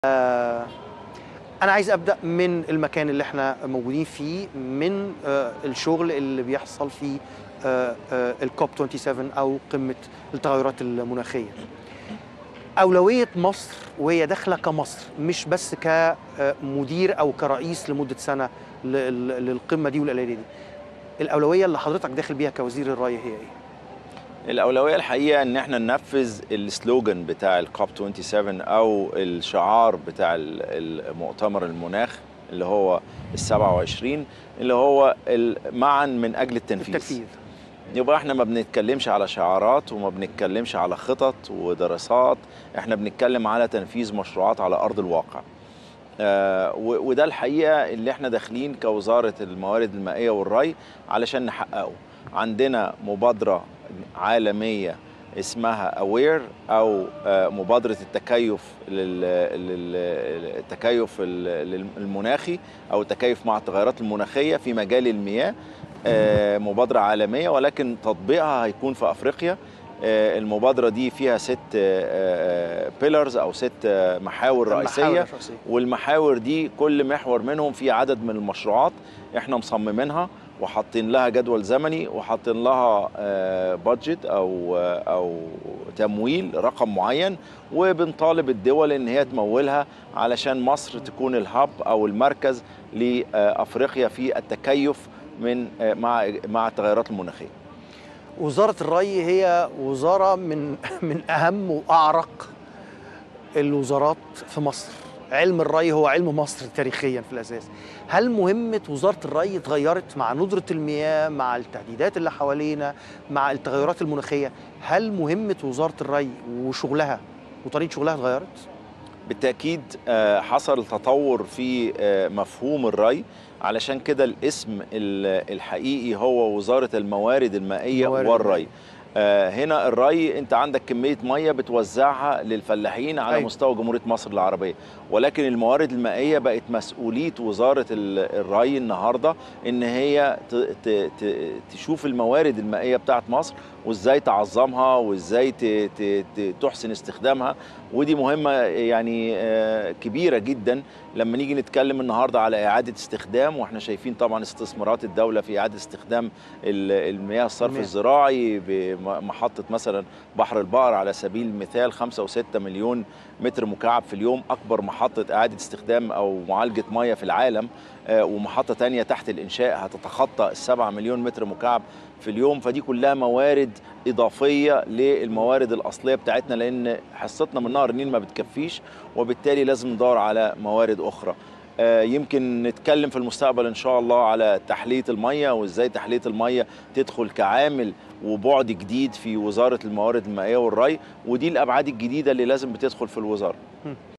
آه، انا عايز ابدا من المكان اللي احنا موجودين فيه من آه، الشغل اللي بيحصل في الكوب 27 او قمه التغيرات المناخيه اولويه مصر وهي داخله كمصر مش بس كمدير او كرئيس لمده سنه لل- للقمه دي والليله دي الاولويه اللي حضرتك داخل بيها كوزير الري هي ايه الأولوية الحقيقة إن إحنا ننفذ السلوجان بتاع الكوب 27 أو الشعار بتاع ال- المؤتمر المناخ اللي هو ال 27 اللي هو ال- معا من أجل التنفيذ. التنفيذ يبقى احنا ما بنتكلمش على شعارات وما بنتكلمش على خطط ودراسات احنا بنتكلم على تنفيذ مشروعات على ارض الواقع آه، و- وده الحقيقه اللي احنا داخلين كوزاره الموارد المائيه والري علشان نحققه عندنا مبادره عالميه اسمها اوير او آه، مبادره التكيف للتكيف المناخي او التكيف مع التغيرات المناخيه في مجال المياه آه، مبادرة عالمية ولكن تطبيقها هيكون في أفريقيا آه، المبادرة دي فيها ست بيلرز أو ست آه، محاور المحاور رئيسية الرئيسية. والمحاور دي كل محور منهم فيه عدد من المشروعات احنا مصممينها وحاطين لها جدول زمني وحاطين لها بادجت او آه، او تمويل رقم معين وبنطالب الدول ان هي تمولها علشان مصر تكون الهاب او المركز لافريقيا في التكيف من آه، مع مع التغيرات المناخيه وزارة الري هي وزارة من من أهم وأعرق الوزارات في مصر علم الري هو علم مصر تاريخيا في الأساس هل مهمة وزارة الري اتغيرت مع ندرة المياه مع التهديدات اللي حوالينا مع التغيرات المناخية هل مهمة وزارة الري وشغلها وطريقة شغلها اتغيرت؟ بالتاكيد آه، حصل تطور في آه، مفهوم الري علشان كده الاسم ال- الحقيقي هو وزاره الموارد المائيه الموارد والري آه، هنا الري انت عندك كميه ميه بتوزعها للفلاحين على أيوة. أيوة. مستوى جمهوريه مصر العربيه ولكن الموارد المائيه بقت مسؤوليه وزاره ال- الري النهارده ان هي ت- ت- ت- تشوف الموارد المائيه بتاعت مصر وازاي تعظمها وازاي ت- ت- ت- تحسن استخدامها ودي مهمه يعني آه، كبيره جدا لما نيجي نتكلم النهارده على اعاده استخدام واحنا شايفين طبعا استثمارات الدوله في اعاده استخدام ال- المياه الصرف المياه. الزراعي بمحطه مثلا بحر البقر على سبيل المثال 5 و6 مليون متر مكعب في اليوم اكبر محطه اعاده استخدام او معالجه ميه في العالم آه، ومحطه تانية تحت الانشاء هتتخطى السبعة مليون متر مكعب في اليوم فدي كلها موارد اضافيه للموارد الاصليه بتاعتنا لان حصتنا من نهر النيل ما بتكفيش وبالتالي لازم ندور على موارد اخرى آه، يمكن نتكلم في المستقبل ان شاء الله على تحليه الميه وازاي تحليه الميه تدخل كعامل وبعد جديد في وزاره الموارد المائيه والري ودي الابعاد الجديده اللي لازم بتدخل في الوزاره